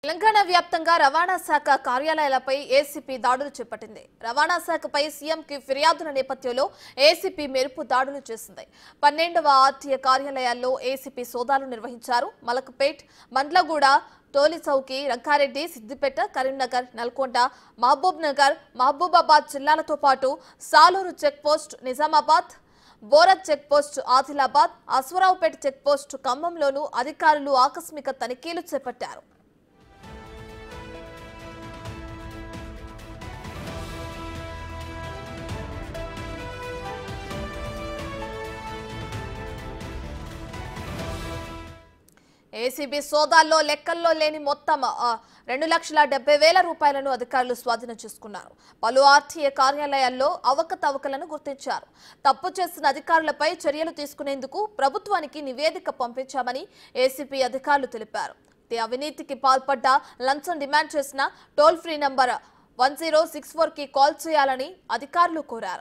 తెలంగాణ వ్యాప్తంగా రవాణా శాఖ కార్యాలయాలపై ఏసీపీ దాడులు చేపట్టింది రవాణా శాఖపై సీఎంకి ఫిర్యాదుల నేపథ్యంలో ఏసీపీ మెరుపు దాడులు చేసింది పన్నెండవ ఆర్టీఏ కార్యాలయాల్లో ఏసీపీ సోదాలు నిర్వహించారు మలకపేట్ మండ్లగూడ టోలి చౌకి రంగారెడ్డి సిద్దిపేట కరీంనగర్ నల్గొండ మహబూబ్ నగర్ మహబూబాబాద్ జిల్లాలతో పాటు Saluru checkpost Nizamabad Borath checkpost Adilabad Aswaraopeta checkpost ఖమ్మంలోనూ అధికారులు ఆకస్మిక తనిఖీలు చేపట్టారు ఏసీబీ సోదాల్లో లెక్కల్లో లేని మొత్తం ఆ, రెండు లక్షల డెబ్బై వేల రూపాయలను అధికారులు స్వాధీనం చేసుకున్నారు పలు ఆర్టీఏ కార్యాలయాల్లో అవకతవకలను గుర్తించారు తప్పు చేసిన అధికారులపై చర్యలు తీసుకునేందుకు ప్రభుత్వానికి నివేదిక పంపించామని ఏసీపీ అధికారులు తెలిపారు ఈ అవినీతికి పాల్పడ్డ లంచం డిమాండ్ చేసిన toll free number one zero six four కి కాల్ చేయాలని అధికారులు కోరారు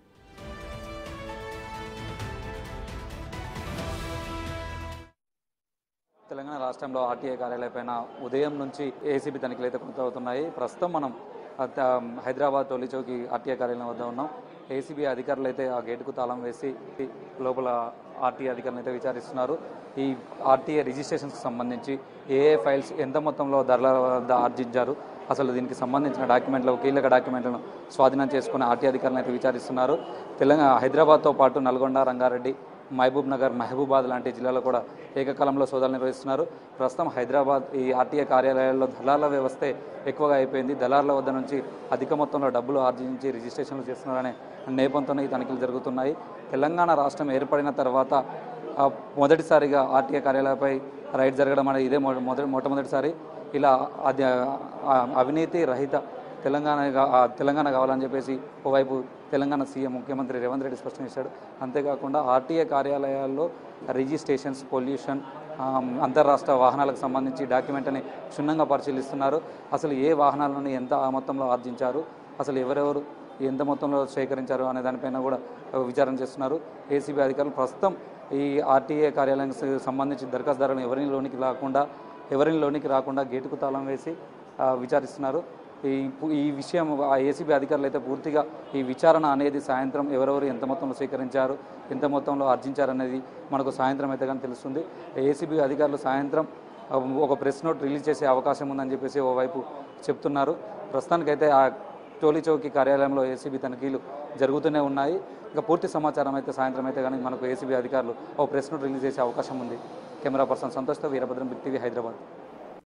తెలంగాణ రాష్ట్రంలో ఆర్టీఐ కార్యాలయపైన ఉదయం నుంచి ఏసీబీ తనిఖీలు అయితే కొనసాగుతున్నాయి ప్రస్తుతం మనం ఆ, త- హైదరాబాద్ టోలీ చౌకి ఆర్టీఐ కార్యాలయం వద్ద ఉన్నాం ఏసీబీ అధికారులు అయితే ఆ గేటుకు తాళం వేసి లోపల ఆర్టీఐ అధికారులు అయితే విచారిస్తున్నారు ఈ ఆర్టీఐ రిజిస్ట్రేషన్స్కి సంబంధించి ఏ ఏ ఫైల్స్ ఎంత మొత్తంలో ధరల వద్ద ఆర్జించారు అసలు దీనికి సంబంధించిన డాక్యుమెంట్లు కీలక డాక్యుమెంట్లను స్వాధీనం చేసుకుని ఆర్టీ అధికారులను అయితే విచారిస్తున్నారు తెలంగాణ హైదరాబాద్తో పాటు నల్గొండ రంగారెడ్డి మహబూబ్ నగర్ మహబూబాద్ లాంటి జిల్లాలో కూడా ఏకకాలంలో సోదాలు నిర్వహిస్తున్నారు ప్రస్తుతం హైదరాబాద్ ఈ ఆర్టీఏ కార్యాలయాల్లో దళాల వ్యవస్థే ఎక్కువగా అయిపోయింది దళారుల వద్ద నుంచి అధిక మొత్తంలో డబ్బులు ఆర్జించి రిజిస్ట్రేషన్లు చేస్తున్నారనే నేపథ్యంతో ఈ తనిఖీలు జరుగుతున్నాయి తెలంగాణ రాష్ట్రం ఏర్పడిన తర్వాత ఆ, మొదటిసారిగా ఆర్టీఏ కార్యాలయపై రైడ్ జరగడం అనేది ఇదే మొ- మొదటి మొట్టమొదటిసారి ఇలా అది ఆ, అవినీతి రహిత తెలంగాణ గా- ఆ, తెలంగాణ కావాలని చెప్పేసి ఓవైపు తెలంగాణ సీఎం ముఖ్యమంత్రి రేవంత్ రెడ్డి స్పష్టం చేశాడు అంతేకాకుండా ఆర్టీఏ కార్యాలయాల్లో రిజిస్ట్రేషన్స్ పొల్యూషన్ అంతర్రాష్ట్ర వాహనాలకు సంబంధించి డాక్యుమెంట్ని క్షుణ్ణంగా పరిశీలిస్తున్నారు అసలు ఏ వాహనాలను ఎంత ఆ మొత్తంలో ఆర్జించారు అసలు ఎవరెవరు ఎంత మొత్తంలో సేకరించారు అనే దానిపైన కూడా విచారణ చేస్తున్నారు ఏసీబీ అధికారులు ప్రస్తుతం ఈ ఆర్టీఏ కార్యాలయానికి సంబంధించి దరఖాస్తుదారులను ఎవరిని లోనికి రాకుండా ఎవరిని లోనికి రాకుండా గేటుకు తాళం వేసి ఆ, విచారిస్తున్నారు ఈ పు- ఈ విషయం ఆ ఏసీబీ అధికారులు అయితే పూర్తిగా ఈ విచారణ అనేది సాయంత్రం ఎవరెవరు ఎంత మొత్తంలో స్వీకరించారు ఎంత మొత్తంలో ఆర్జించారు అనేది మనకు సాయంత్రం అయితే కానీ తెలుస్తుంది ఏసీబీ అధికారులు సాయంత్రం ఆ, ఒక ప్రెస్ నోట్ రిలీజ్ చేసే అవకాశం ఉందని చెప్పేసి ఓవైపు చెప్తున్నారు ప్రస్తుతానికైతే ఆ టోలీ చౌకీ కార్యాలయంలో ఏసీబీ తనిఖీలు జరుగుతూనే ఉన్నాయి ఇంకా పూర్తి సమాచారం అయితే సాయంత్రం అయితే కానీ మనకు ఏసీబీ అధికారులు ఓ ప్రెస్ నోట్ రిలీజ్ చేసే అవకాశం ఉంది కెమెరా పర్సన్ సంతోష్తో వీరభద్రం బిగ్ టీవీ హైదరాబాద్